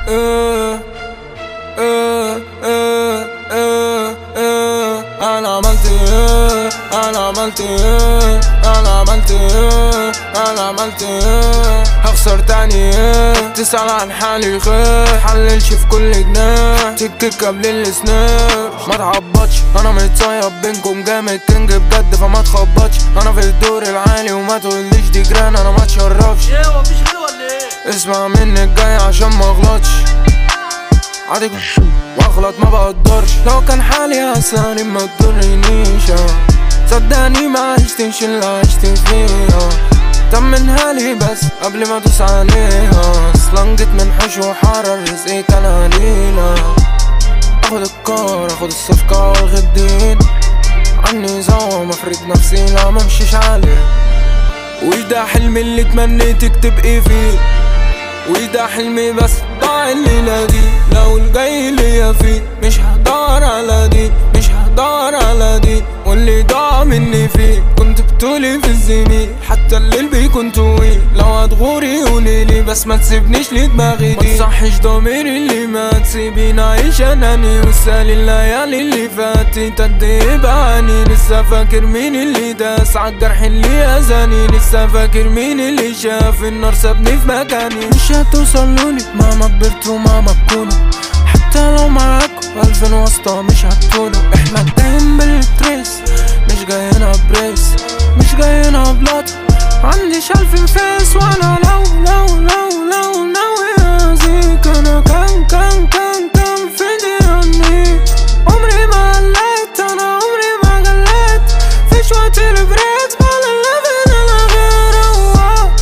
إيه إيه إيه إيه إيه أنا عملت إيه أنا عملت إيه أنا عملت إيه أنا عملت إيه هخسر تاني إيه تسأل عن حالي خير حللش في كل جنيه تكك قبل السنير ما تعبطش أنا متصيب بينكم جامد كينج بجد فما تخبطش أنا في الدور العالي وما تقوليش دي جران أنا ما تشرفش ايه هو مفيش غيره ولا ايه؟ اسمع مني الجاي عشان ما اغلطش عادي واغلط ما بقدرش لو كان حالي احسن ما تضرنيش آه. صدقني ما عشتش اللي عشت فيها طمنها لي بس قبل ما ادوس عليها اصلا جيت من حش وحرر رزقي كان علينا اخد الكار اخد الصفقة والغدين عني زوم افرد نفسي لا ممشيش عليه وده حلمي اللي تمنيتك تبقي فيه وده حلمي بس ضاع الليلة دي لو الجاي ليا فيه مش هدور على دي مش هدور على دي واللي ضاع مني فيه كنت بتقولي في الزميل حتى الليل بيكون طويل لو هتغوري قوليلي بس ما تسيبنيش لدماغي دي متصحيش ضميري اللي ما تسيبيني عايش اناني وسالي الليالي اللي فاتت قد ايه بعاني لسه فاكر مين اللي داس عالجرح اللي اذاني لسه فاكر مين اللي شاف النار سابني في مكاني مش هتوصلولي مهما كبرت ومهما تكونوا حتى لو معاكوا ألف واسطة مش هتكونوا احنا جايين بالتريس مش جايين بريس مش جايين بلاطة عنديش ألف فيس وانا لو لو لو لو ناوي أذيك انا كان كان كان كان في دي عني عمري ما قلت انا عمري ما قلت فيش وقت البريك ولا الليفل انا غير هو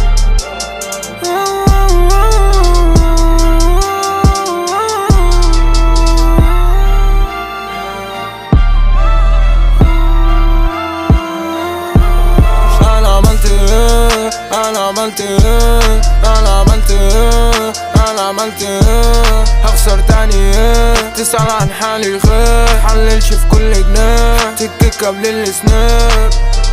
انا عملت ايه انا عملت ايه انا عملت ايه انا عملت ايه هخسر تاني ايه تسأل عن حالي خير حللش في كل جنيه تكك قبل السنير